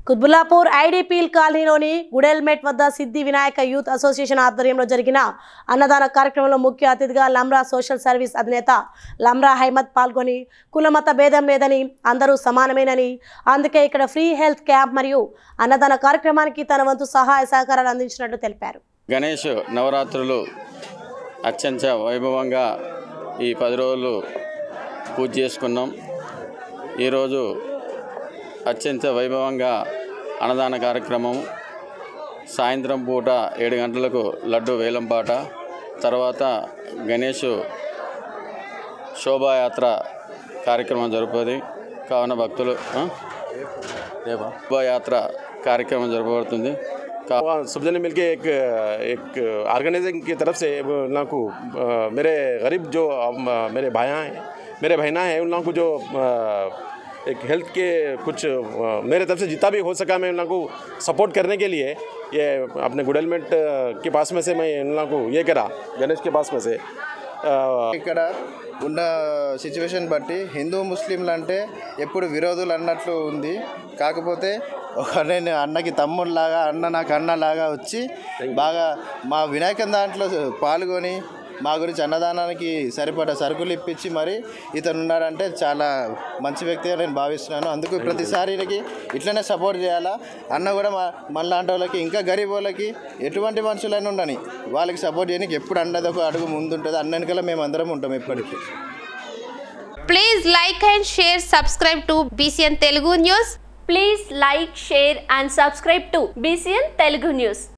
Quthbullapur IDPL కాలనీలోని గుడెల్మెట్ వద్ద సిద్ధి వినాయక యూత్ అసోసియేషన్ ఆధ్వర్యంలో జరిగిన అన్నదాన కార్యక్రమంలో ముఖ్య అతిథిగా లమ్రా సోషల్ సర్వీస్ అధినేత లమ్రా హైమద్ పాల్గొని కులమత భేదం లేదని అందరూ సమానమేనని అందుకే ఇక్కడ ఫ్రీ హెల్త్ క్యాంప్ మరియు అన్నదాన కార్యక్రమానికి తన వంతు సహాయ సహకారాలు అందించినట్లు తెలిపారు గణేష్ నవరాత్రులు అత్యంత వైభవంగా ఈ పది రోజులు పూజ చేసుకున్నాం ఈరోజు అత్యంత వైభవంగా అన్నదాన కార్యక్రమం సాయంత్రం పూట ఏడు గంటలకు లడ్డు వేలంపాట తర్వాత గణేష్ శోభాయాత్ర కార్యక్రమం జరుపుతుంది కావున భక్తులు ఆ? రేపా శోభాయాత్ర కార్యక్రమం జరపబడుతుంది కా वहाँ सब जने मिलके एक एक ऑर्गेनाइजिंग की तरफ से वो उन लोगों को अ, मेरे गरीब जो अम, मेरे भाइयाँ हैं मेरे बहना हैं उन लोगों को जो अ, एक हेल्थ के कुछ अ, मेरे तरफ से जितना भी हो सका मैं उन लोगों को सपोर्ट करने के लिए ये अपने गुडलमेंट के पास में से मैं उन लोगों को ये करा गणेश के पास में से अ, ఇక్కడ ఉన్న సిచ్యువేషన్ బట్టి హిందూ ముస్లింలు అంటే ఎప్పుడు విరోధులు అన్నట్లు ఉంది కాకపోతే ఒక నేను అన్నకి తమ్ముళ్ళలాగా అన్న నాకు అన్నలాగా వచ్చి బాగా మా వినాయకం దాంట్లో పాల్గొని మా గురించి అన్నదానానికి సరిపడ సరుకులు ఇప్పించి మరి ఇతను ఉన్నాడంటే చాలా మంచి వ్యక్తిగా నేను భావిస్తున్నాను అందుకు ప్రతిసారి ఈయనకి ఇట్లనే సపోర్ట్ చేయాలా అన్న కూడా మా మనలాంటి వాళ్ళకి ఇంకా గరీబ్ వాళ్ళకి ఎటువంటి మనుషులైనా ఉండని వాళ్ళకి సపోర్ట్ చేయడానికి ఎప్పుడు అన్నది ఒక అడుగు ముందుంటుంది అన్న వెనకాల మేము అందరం ఉంటాం ఎప్పటికీ Please like and share, subscribe to BCN Telugu News. Please like, share and subscribe to BCN Telugu News.